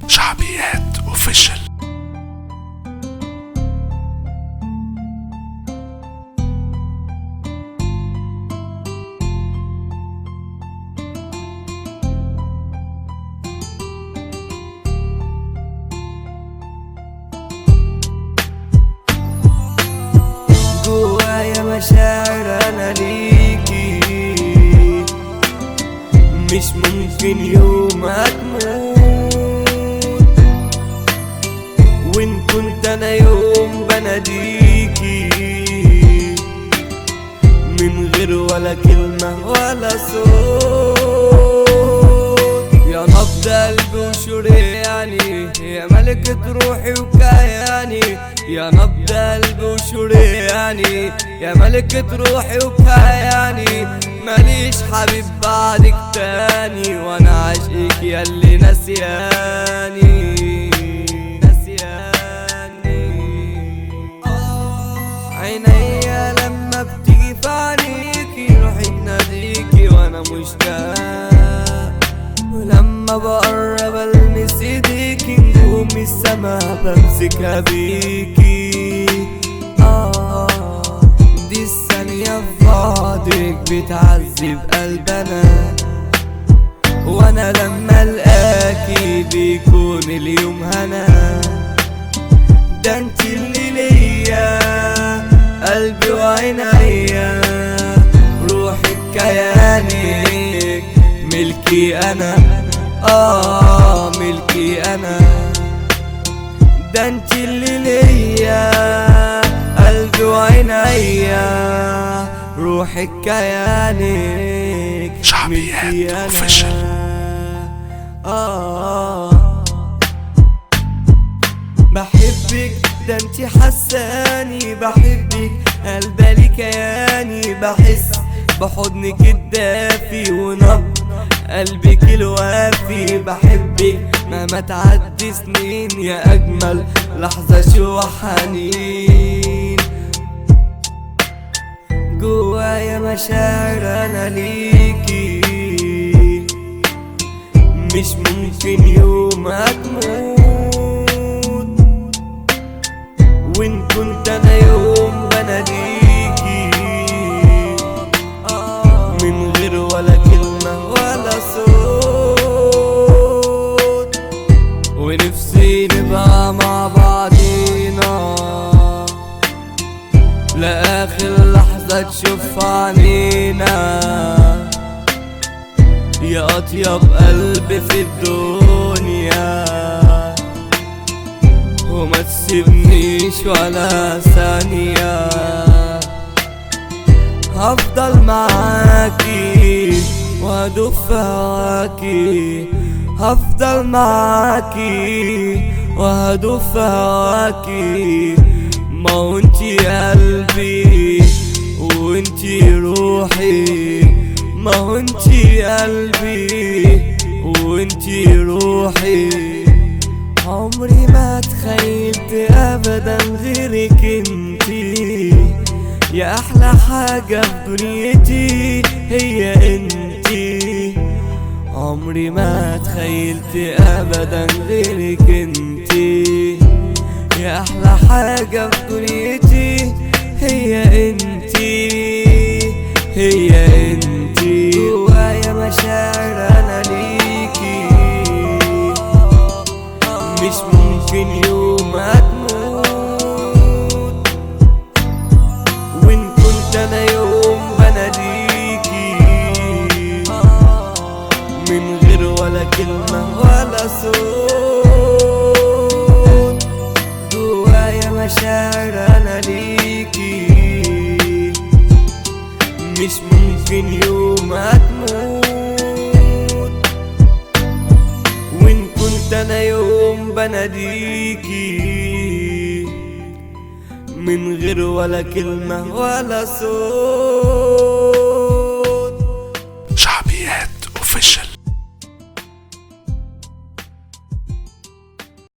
شعبيات اوفيشال جوايا مشاعر انا ليكي مش ممكن يوم هتموت وان كنت انا يوم بناديكي من غير ولا كلمة ولا صوت يا نبض قلبي وشرياني يا ملكة روحي وكياني يا نبض قلبي وشرياني يا ملكة روحي وكياني ماليش حبيب بعدك تاني وانا عاشقك ياللي نسياني نسياني عينيا لما بتيجي في عينيكي روحي تناديكي وانا مشتاق ولما بقرب المس ايديكي نجوم السما بمسكها بيكي آه دي الثانية في بعدك بتعذب قلبنا وانا لما القاكي بيكون اليوم هنا ده انت اللي ليا قلبي وعينيا روحي كيانك ملكي انا اه ملكي انا ده انت اللي ليا قلبي وعينيا روحي كيانك شعبيات ملكي انا official. آه بحبك ده انتي حساني بحبك قلبالي كياني بحس بحضنك الدافي ونبض قلبك الوافي بحبك مهما تعدي سنين يا أجمل لحظة شو حنين جوايا مشاعر أنا ليكي مش ممكن يوم هتموت وان كنت انا يوم بناديكي من غير ولا كلمة ولا صوت ونفسي نبقى مع بعضينا لآخر لحظة تشوف عنينا يا أطيب قلب في الدنيا وما تسيبنيش ولا ثانية هفضل معاكي وادوب في هواكي هفضل معاكي وهدوب في هواكي ما هو انتي قلبي وانتي روحي ما هو انتي قلبي وانتي روحي عمري ما تخيلت ابدا غيرك انتي يا احلى حاجة في دنيتي هي انتي عمري ما تخيلت ابدا غيرك انتي يا احلى حاجة في دنيتي هي انتي هي انتي جوايا مشاعر انا ليكي مش ممكن يوم هتموت وان كنت انا يوم بناديكي من غير ولا كلمة ولا صوت جوايا مشاعر انا ليكي مش ممكن يوم هتموت وان كنت انا يوم بناديكي من غير ولا كلمة ولا صوت شعبيات اوفيشال